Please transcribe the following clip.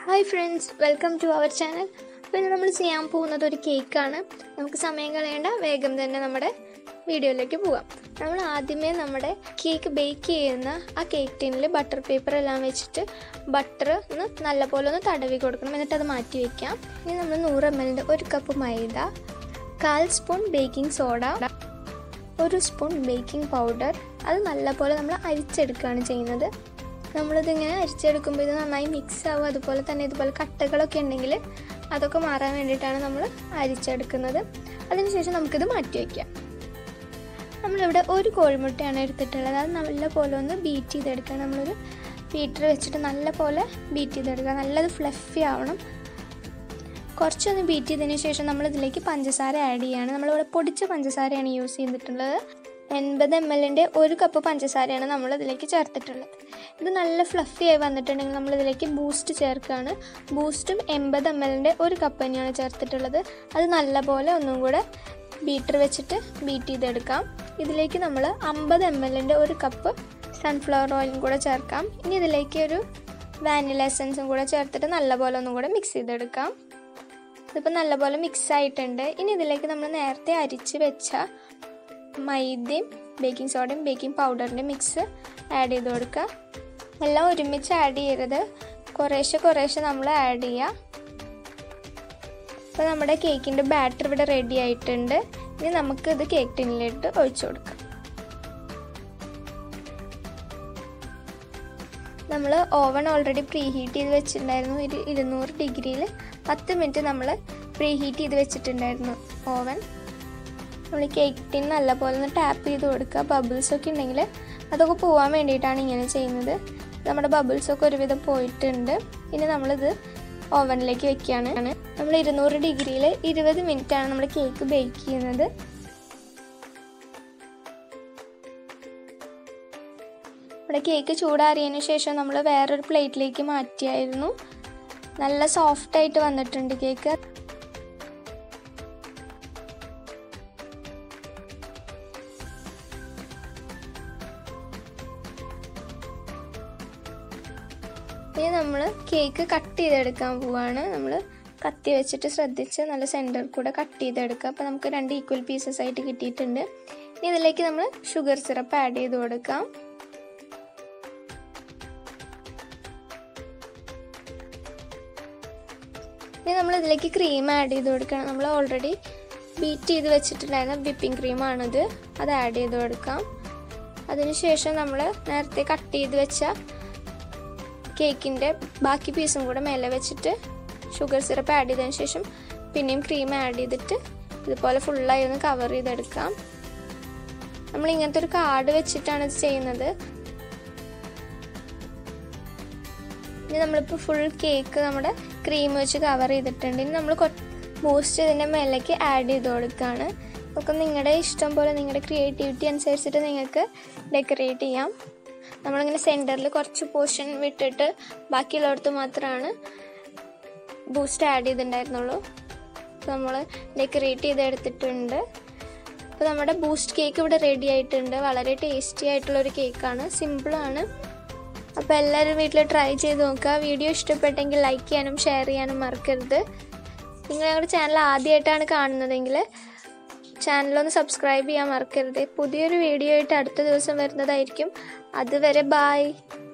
hi friends welcome to our channel അപ്പോൾ ഇന്ന് നമ്മൾ ചെയ്യാൻ പോകുന്നത് ഒരു കേക്കാണ് നമുക്ക് സമയം കളയേണ്ട വേഗം തന്നെ നമ്മുടെ വീഡിയോയിലേക്ക് പോകാം നമ്മൾ ആദ്യമേ നമ്മുടെ കേക്ക് ബേക്ക് ചെയ്യുന്ന ആ കേക്ക് ടീനിൽ ബട്ടർ പേപ്പർ എല്ലാം വെച്ചിട്ട് ബട്ടർ ഒന്ന് നല്ലപോലെ ഒന്ന് തടവി കൊടുക്കണം എന്നിട്ട് അത് മാറ്റി വയ്ക്കാം ഇനി നമ്മൾ നൂറ് എം എല്ലിൻ്റെ ഒരു കപ്പ് മൈദ കാൽ സ്പൂൺ ബേക്കിംഗ് സോഡ ഒരു സ്പൂൺ ബേക്കിംഗ് പൗഡർ അത് നല്ലപോലെ നമ്മൾ അരിച്ചെടുക്കുകയാണ് ചെയ്യുന്നത് നമ്മളിതിങ്ങനെ അരിച്ചെടുക്കുമ്പോൾ ഇത് നന്നായി മിക്സ് ആവും അതുപോലെ തന്നെ ഇതുപോലെ കട്ടകളൊക്കെ ഉണ്ടെങ്കിൽ അതൊക്കെ മാറാൻ വേണ്ടിയിട്ടാണ് നമ്മൾ അരിച്ചെടുക്കുന്നത് അതിനുശേഷം നമുക്കിത് മാറ്റി വയ്ക്കാം നമ്മളിവിടെ ഒരു കോഴിമുട്ടയാണ് എടുത്തിട്ടുള്ളത് അത് നല്ല പോലെ ഒന്ന് ബീറ്റ് ചെയ്തെടുക്കുക നമ്മളൊരു ബീറ്റർ വെച്ചിട്ട് നല്ല പോലെ ബീറ്റ് ചെയ്തെടുക്കുക നല്ലത് ഫ്ലഫി ആവണം കുറച്ചൊന്ന് ബീറ്റ് ചെയ്തതിന് ശേഷം നമ്മൾ ഇതിലേക്ക് പഞ്ചസാര ആഡ് ചെയ്യാണ് നമ്മളിവിടെ പൊടിച്ച പഞ്ചസാരയാണ് യൂസ് ചെയ്തിട്ടുള്ളത് എൺപത് എം എല്ലിൻ്റെ ഒരു കപ്പ് പഞ്ചസാരയാണ് നമ്മൾ ഇതിലേക്ക് ചേർത്തിട്ടുള്ളത് ഇത് നല്ല ഫ്ലഫി ആയി വന്നിട്ടുണ്ടെങ്കിൽ നമ്മൾ ഇതിലേക്ക് ബൂസ്റ്റ് ചേർക്കുകയാണ് ബൂസ്റ്റും എൺപത് എം എല്ലിൻ്റെ ഒരു കപ്പ് തന്നെയാണ് ചേർത്തിട്ടുള്ളത് അത് നല്ലപോലെ ഒന്നും കൂടെ ബീറ്റർ വെച്ചിട്ട് ബീറ്റ് ചെയ്തെടുക്കാം ഇതിലേക്ക് നമ്മൾ അമ്പത് എം എല്ലിൻ്റെ ഒരു കപ്പ് സൺഫ്ലവർ ഓയിലും കൂടെ ചേർക്കാം ഇനി ഇതിലേക്ക് ഒരു വാനില എസൻസും കൂടെ ചേർത്തിട്ട് നല്ലപോലെ ഒന്നും കൂടെ മിക്സ് ചെയ്തെടുക്കാം ഇതിപ്പോൾ നല്ലപോലെ മിക്സ് ആയിട്ടുണ്ട് ഇനി ഇതിലേക്ക് നമ്മൾ നേരത്തെ അരിച്ച് വെച്ച മൈദയും ബേക്കിംഗ് സോഡയും ബേക്കിംഗ് പൗഡറിൻ്റെ മിക്സ് ആഡ് ചെയ്ത് കൊടുക്കുക എല്ലാം ഒരുമിച്ച് ആഡ് ചെയ്യരുത് കുറേശ്ശെ കുറേശ്ശെ നമ്മൾ ആഡ് ചെയ്യുക അപ്പോൾ നമ്മുടെ കേക്കിൻ്റെ ബാറ്റർ ഇവിടെ റെഡി ആയിട്ടുണ്ട് ഇനി നമുക്ക് ഇത് കേക്ക് ടിന്നിലിട്ട് ഒഴിച്ചു കൊടുക്കാം നമ്മൾ ഓവൺ ഓൾറെഡി പ്രീ ഹീറ്റ് ചെയ്ത് വെച്ചിട്ടുണ്ടായിരുന്നു ഒരു ഇരുന്നൂറ് ഡിഗ്രിയിൽ പത്ത് മിനിറ്റ് നമ്മൾ പ്രീ ഹീറ്റ് ചെയ്ത് വെച്ചിട്ടുണ്ടായിരുന്നു ഓവൻ നമ്മൾ കേക്ക് ടിൻ നല്ലപോലെ ഒന്ന് ടാപ്പ് ചെയ്ത് കൊടുക്കുക ബബിൾസ് ഒക്കെ ഉണ്ടെങ്കിൽ അതൊക്കെ പോകാൻ വേണ്ടിയിട്ടാണ് ഇങ്ങനെ ചെയ്യുന്നത് നമ്മുടെ ബബിൾസ് ഒക്കെ ഒരുവിധം പോയിട്ടുണ്ട് ഇനി നമ്മളിത് ഓവനിലേക്ക് വെക്കുകയാണ് നമ്മൾ ഇരുന്നൂറ് ഡിഗ്രിയിൽ ഇരുപത് ആണ് നമ്മൾ കേക്ക് ബേക്ക് ചെയ്യുന്നത് നമ്മുടെ കേക്ക് ചൂടാറിയതിന് ശേഷം നമ്മൾ വേറൊരു പ്ലേറ്റിലേക്ക് മാറ്റിയായിരുന്നു നല്ല സോഫ്റ്റ് ആയിട്ട് വന്നിട്ടുണ്ട് കേക്ക് ഇനി നമ്മൾ കേക്ക് കട്ട് ചെയ്തെടുക്കാൻ പോവാണ് നമ്മൾ കത്തി വെച്ചിട്ട് ശ്രദ്ധിച്ച് നല്ല സെൻറ്റർ കൂടെ കട്ട് ചെയ്തെടുക്കുക അപ്പോൾ നമുക്ക് രണ്ട് ഈക്വൽ പീസസ് ആയിട്ട് കിട്ടിയിട്ടുണ്ട് ഇനി ഇതിലേക്ക് നമ്മൾ ഷുഗർ സിറപ്പ് ആഡ് ചെയ്ത് കൊടുക്കാം ഇനി നമ്മൾ ഇതിലേക്ക് ക്രീം ആഡ് ചെയ്ത് കൊടുക്കണം നമ്മൾ ഓൾറെഡി ബീറ്റ് ചെയ്ത് വെച്ചിട്ടുണ്ടായിരുന്ന വിപ്പിംഗ് ക്രീമാണിത് അത് ആഡ് ചെയ്ത് കൊടുക്കാം അതിനുശേഷം നമ്മൾ നേരത്തെ കട്ട് ചെയ്ത് വെച്ച കേക്കിൻ്റെ ബാക്കി പീസും കൂടെ മേലെ വെച്ചിട്ട് ഷുഗർ സിറപ്പ് ആഡ് ചെയ്തതിന് ശേഷം പിന്നെയും ക്രീം ആഡ് ചെയ്തിട്ട് ഇതുപോലെ ഫുള്ളായി ഒന്ന് കവർ ചെയ്തെടുക്കാം നമ്മൾ ഇങ്ങനത്തെ ഒരു കാർഡ് വെച്ചിട്ടാണ് ഇത് ചെയ്യുന്നത് ഇനി നമ്മളിപ്പോൾ ഫുൾ കേക്ക് നമ്മുടെ ക്രീം വെച്ച് കവർ ചെയ്തിട്ടുണ്ട് ഇനി നമ്മൾ ബൂസ്റ്റ് ഇതിൻ്റെ മേലേക്ക് ആഡ് ചെയ്ത് കൊടുക്കുകയാണ് ഒക്കെ നിങ്ങളുടെ ഇഷ്ടം പോലെ നിങ്ങളുടെ ക്രിയേറ്റിവിറ്റി അനുസരിച്ചിട്ട് നിങ്ങൾക്ക് ഡെക്കറേറ്റ് ചെയ്യാം നമ്മളിങ്ങനെ സെൻറ്ററിൽ കുറച്ച് പോർഷൻ വിട്ടിട്ട് ബാക്കിയുള്ളിടത്ത് മാത്രമാണ് ബൂസ്റ്റ് ആഡ് ചെയ്തിട്ടുണ്ടായിരുന്നുള്ളൂ അപ്പോൾ നമ്മൾ ഡെക്കറേറ്റ് ചെയ്തെടുത്തിട്ടുണ്ട് അപ്പോൾ നമ്മുടെ ബൂസ്റ്റ് കേക്ക് ഇവിടെ റെഡി ആയിട്ടുണ്ട് വളരെ ടേസ്റ്റി ആയിട്ടുള്ളൊരു കേക്കാണ് സിമ്പിളാണ് അപ്പോൾ എല്ലാവരും വീട്ടിൽ ട്രൈ ചെയ്ത് നോക്കുക വീഡിയോ ഇഷ്ടപ്പെട്ടെങ്കിൽ ലൈക്ക് ചെയ്യാനും ഷെയർ ചെയ്യാനും മറക്കരുത് നിങ്ങൾ ഞങ്ങളുടെ ചാനൽ ആദ്യമായിട്ടാണ് കാണുന്നതെങ്കിൽ ചാനലൊന്ന് സബ്സ്ക്രൈബ് ചെയ്യാൻ മറക്കരുത് പുതിയൊരു വീഡിയോ ആയിട്ട് അടുത്ത ദിവസം വരുന്നതായിരിക്കും അതുവരെ ബായ്